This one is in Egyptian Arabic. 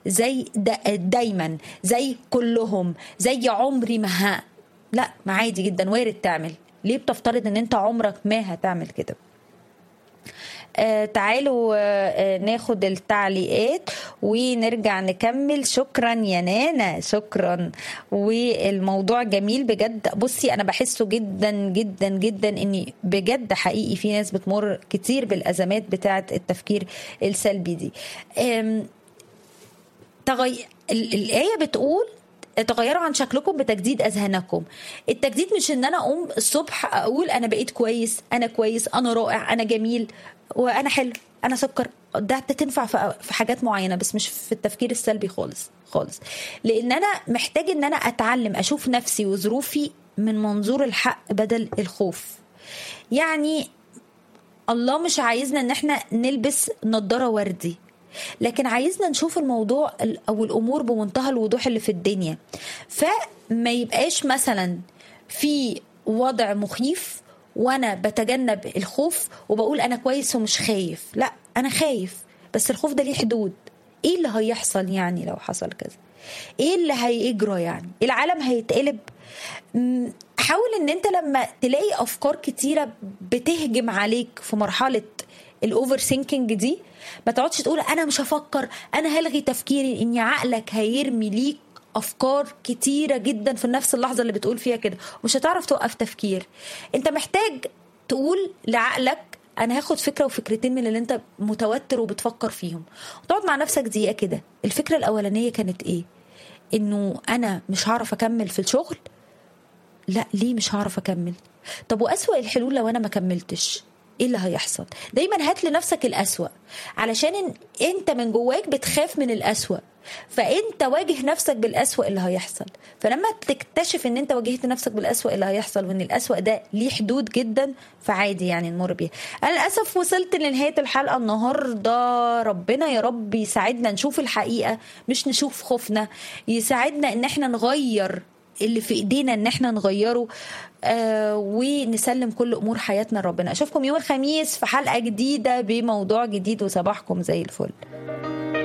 زي دا دايما زي كلهم زي عمري ما ها لا ما عادي جدا وارد تعمل ليه بتفترض ان انت عمرك ما هتعمل كده آه تعالوا آه ناخد التعليقات ونرجع نكمل شكرا يا نانا شكرا والموضوع جميل بجد بصي انا بحسه جدا جدا جدا اني بجد حقيقي في ناس بتمر كتير بالازمات بتاعه التفكير السلبي دي تغي... الايه بتقول تغيروا عن شكلكم بتجديد اذهانكم التجديد مش ان انا اقوم الصبح اقول انا بقيت كويس انا كويس انا رائع انا جميل وانا حلو انا سكر ده بتنفع في حاجات معينه بس مش في التفكير السلبي خالص خالص لان انا محتاج ان انا اتعلم اشوف نفسي وظروفي من منظور الحق بدل الخوف يعني الله مش عايزنا ان احنا نلبس نضاره وردي لكن عايزنا نشوف الموضوع او الامور بمنتهى الوضوح اللي في الدنيا فما يبقاش مثلا في وضع مخيف وانا بتجنب الخوف وبقول انا كويس ومش خايف لا انا خايف بس الخوف ده ليه حدود ايه اللي هيحصل يعني لو حصل كذا ايه اللي هيجرى يعني العالم هيتقلب حاول ان انت لما تلاقي افكار كتيره بتهجم عليك في مرحله الاوفر ثينكينج دي ما تقعدش تقول انا مش هفكر انا هلغي تفكيري ان عقلك هيرمي ليك افكار كتيره جدا في نفس اللحظه اللي بتقول فيها كده مش هتعرف توقف تفكير انت محتاج تقول لعقلك انا هاخد فكره وفكرتين من اللي انت متوتر وبتفكر فيهم وتقعد مع نفسك دقيقه كده الفكره الاولانيه كانت ايه انه انا مش هعرف اكمل في الشغل لا ليه مش هعرف اكمل طب واسوا الحلول لو انا ما كملتش ايه اللي هيحصل دايما هات لنفسك الاسوا علشان انت من جواك بتخاف من الاسوا فانت واجه نفسك بالاسوا اللي هيحصل فلما تكتشف ان انت واجهت نفسك بالاسوا اللي هيحصل وان الاسوا ده ليه حدود جدا فعادي يعني نمر بيها انا للاسف وصلت لنهايه الحلقه النهارده ربنا يا رب يساعدنا نشوف الحقيقه مش نشوف خوفنا يساعدنا ان احنا نغير اللي في ايدينا ان احنا نغيره آه ونسلم كل امور حياتنا لربنا اشوفكم يوم الخميس في حلقه جديده بموضوع جديد وصباحكم زي الفل